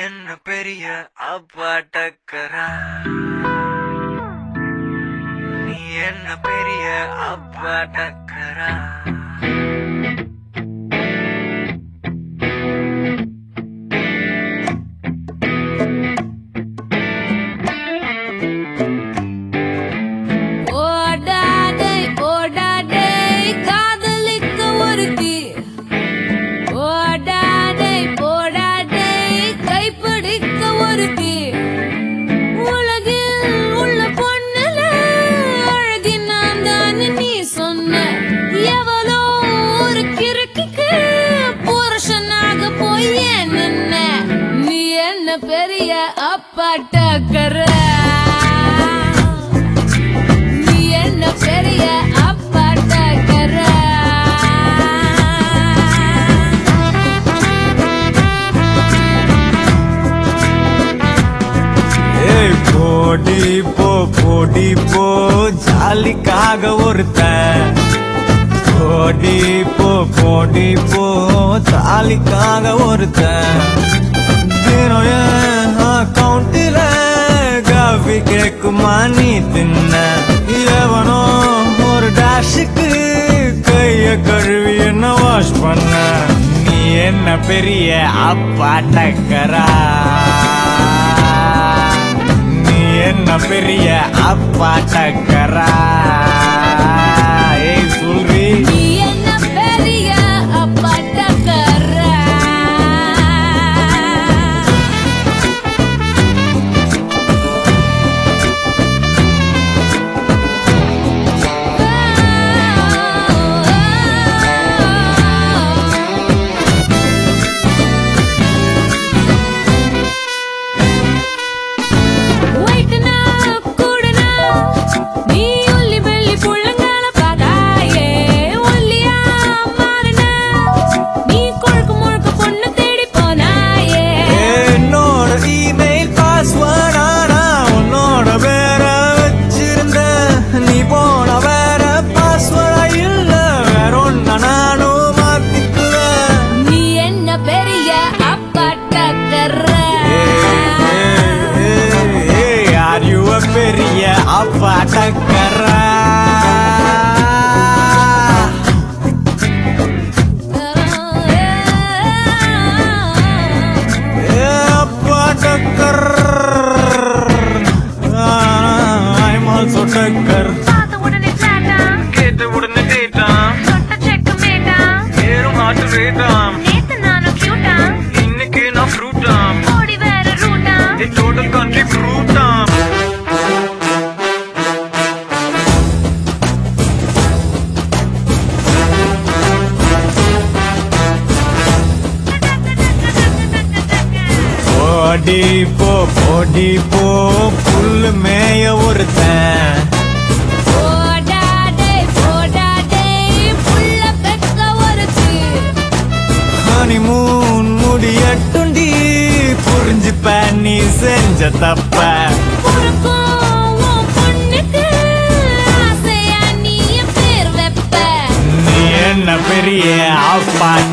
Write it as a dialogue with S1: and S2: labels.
S1: என்ன பெரிய அப்பா டக்கரா நீ என்ன பெரிய அப்பா டக்கரா
S2: ஓடாடே ஓடாடே காதலிக்க ஒருத்தி ஓடாடே போடாடே கைப்பிடிக்க ஒருத்தி உலகில் உள்ள பொண்ணுல அழகி நான் தான் நீ சொன்ன எவளோ ஒரு கிறுக்குக்கு புருஷனாக போய் நின்ன நீ என்ன பெரிய அப்பாட்டக்கற நீ என்ன பெரிய அப்பாட்டக்கற
S1: ஏய் போடி போ போடி போ ஜாலிக்காக ஒருத்தன் போடி போ போடி போ ஜாலிக்காக ஒருத்தன் தினம் என் அக்கௌண்ட்டில் காஃபி கேக்குமா நீ தின்ன எவனோ ஒரு டேஷுக்கு கைய கழுவி என்ன வாஷ் பண்ண நீ என்ன பெரிய அப்பா டக்கரா நீ என்ன பெரிய அப்பா டக்கரா ஏய் சொல்றி
S2: நீ என்ன பெரிய அப்பாட்டக்கற வைட்டனா கூடனா நீ ஒல்லி வெள்ளி புள்ளங்கால பாதாயே ஒல்லியா மாறனா நீ கொழுக்கு முழுக்க பொண்ணு தேடி போனாயே
S1: என்னோட இமெயில் பாஸ்வேர்ட் ஆனா உன்னோட பேர வச்சிருந்த நீ போன வேற பாஸ்வேர்டா இல்ல வேற ஒன்ன நானும் மாத்திக்குவேன்
S2: நீ என்ன பெரிய அப்பாட்டக்கற
S1: Are you a பெரிய அப்பா டக்கரா ஏ அப்பா டக்கர் I'm also டக்கர்
S3: பார்த்த உடனே flat-ஆ,
S1: கேட்ட உடனே டேட்டாம்
S3: தொட்ட checkmate-ஆ,
S1: ஏறும் ஆட்டு ரேட்டாம்
S3: நேத்து நானும் cute-ஆ,
S1: இன்னைக்கு நான் ஃப்ரூட்டாம்
S3: ஓடி வேற route-ஆ,
S1: டோட்டல் கண்ட்ரி ஃப்ரூட்டாம் போடி போ போடி போ புல்லு மேய ஒருத்தன்
S2: போடாடே போடாடே புள்ள பெக்க ஒருத்தி
S1: ஹனிமூன் முடியட்டுண்டி புரிஞ்சுப்ப நீ செஞ்ச தப்ப
S2: பொறுக்கும் உன் பொண்ணுக்கு ஆசையா நீ என் பேர் வைப்ப
S1: நீ என்ன பெரிய அப்பா